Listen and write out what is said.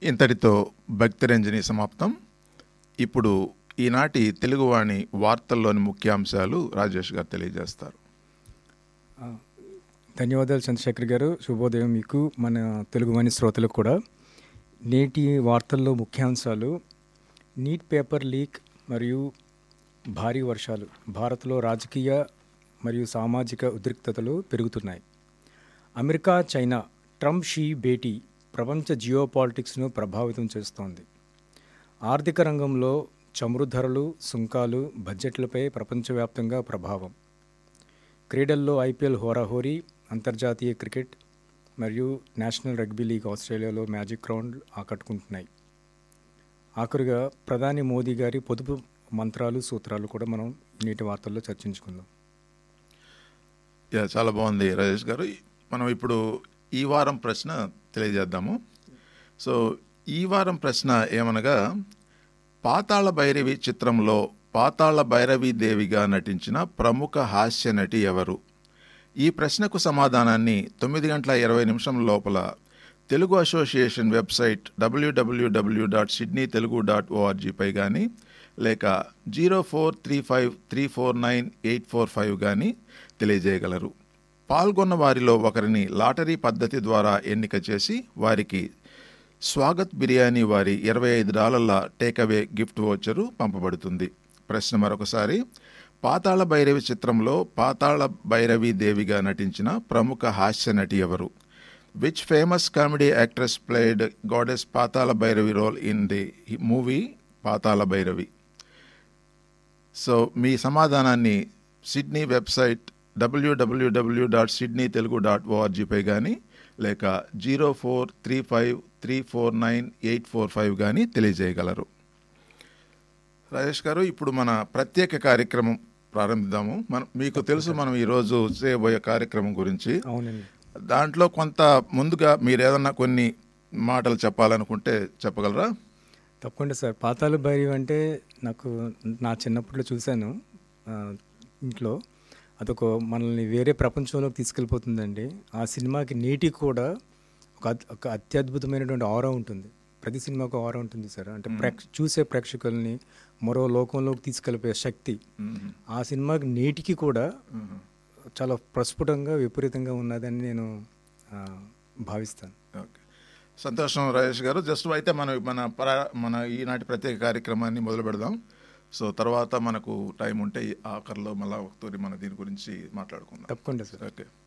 ఇంతటితో భక్తిరంజని సమాప్తం ఇప్పుడు ఈనాటి తెలుగువాణి వార్తల్లోని ముఖ్యాంశాలు రాజేష్ గారు తెలియజేస్తారు ధన్యవాదాలు చంద్రశేఖర్ గారు శుభోదయం మీకు మన తెలుగువాణి శ్రోతలకు కూడా నేటి వార్తల్లో ముఖ్యాంశాలు నీట్ పేపర్ లీక్ మరియు భారీ వర్షాలు భారత్లో రాజకీయ మరియు సామాజిక ఉద్రిక్తతలు పెరుగుతున్నాయి అమెరికా చైనా ట్రంప్ షీ భేటీ ప్రపంచ జియో పాలిటిక్స్ను ప్రభావితం చేస్తోంది ఆర్థిక రంగంలో చమురు ధరలు సుంకాలు బడ్జెట్లపై ప్రపంచవ్యాప్తంగా ప్రభావం క్రీడల్లో ఐపీఎల్ హోరాహోరీ అంతర్జాతీయ క్రికెట్ మరియు నేషనల్ రగ్బీ లీగ్ ఆస్ట్రేలియాలో మ్యాజిక్ రౌండ్ ఆకట్టుకుంటున్నాయి ఆఖరుగా ప్రధాని మోదీ గారి పొదుపు మంత్రాలు సూత్రాలు కూడా మనం నేటి వార్తల్లో చర్చించుకుందాం యా చాలా బాగుంది రాజేష్ గారు మనం ఇప్పుడు ఈ వారం ప్రశ్న తెలియజేద్దాము సో ఈ వారం ప్రశ్న ఏమనగా పాతాళ భైరవి చిత్రంలో పాతాళ భైరవి దేవిగా నటించిన ప్రముఖ హాస్య నటి ఎవరు ఈ ప్రశ్నకు సమాధానాన్ని తొమ్మిది గంటల ఇరవై నిమిషం లోపల Telugu association website W W W dot Sydney Telugu dot ఓఆర్జీపై కానీ లేక zero four three five three four nine eight four five కానీ తెలియజేయగలరు పాల్గొన్న వారిలో ఒకరిని లాటరీ పద్ధతి ద్వారా ఎన్నిక చేసి వారికి స్వాగత్ బిర్యానీ వారి ఇరవై ఐదు డాలర్ల టేకవే గిఫ్ట్ వోచరు పంపబడుతుంది ప్రశ్న మరొకసారి పాతాళ భైరవి చిత్రంలో పాతాళ భైరవి దేవిగా నటించిన ప్రముఖ హాస్య నటి ఎవరు which famous comedy actress played goddess Patala Bhairavi role in the movie Patala Bhairavi so మీ సమాధానాన్ని Sydney website W W W dot Sydney Telugu dot ఓఆర్జీపై కానీ లేక zero four three five three four nine eight four five కానీ తెలియజేయగలరు రాజేష్ గారు ఇప్పుడు మన ప్రత్యేక కార్యక్రమం ప్రారంభిద్దాము మనం మీకు తెలుసు మనం ఈరోజు చేయబోయే కార్యక్రమం గురించి అవునండి దాంట్లో కొంత ముందుగా మీరు ఏదన్నా కొన్ని మాటలు చెప్పాలనుకుంటే చెప్పగలరా తప్పకుండా సార్ పాతాళ భైరవి అంటే నాకు నా చిన్నప్పట్లో చూశాను ఆ, ఇంట్లో అదొక మనల్ని వేరే ప్రపంచంలోకి తీసుకెళ్ళిపోతుందండి ఆ సినిమాకి నేటికి కూడా ఒక అద్- ఒక అత్యద్భుతమైనటువంటి ఆరా ఉంటుంది ప్రతి సినిమాకు ఆరా ఉంటుంది సార్ అంటే ప్రేక్ష చూసే ప్రేక్షకుల్ని మరో లోకంలోకి తీసుకెళ్ళిపోయే శక్తి ఆ సినిమాకి నేటికి కూడా చాలా ప్రస్ఫుటంగా విపరీతంగా ఉన్నదని నేను ఆ, భావిస్తాను ఓకే సంతోషం రాజేష్ గారు జస్ట్ అయితే మనం మన ప్ర- మన ఈనాటి ప్రత్యేక కార్యక్రమాన్ని మొదలు పెడదాం సో తర్వాత మనకు టైం ఉంటే ఈ ఆఖరిలో మళ్ళా ఒకసారి మన దీని గురించి మాట్లాడుకుందాం తప్పకుండా సార్ ఓకే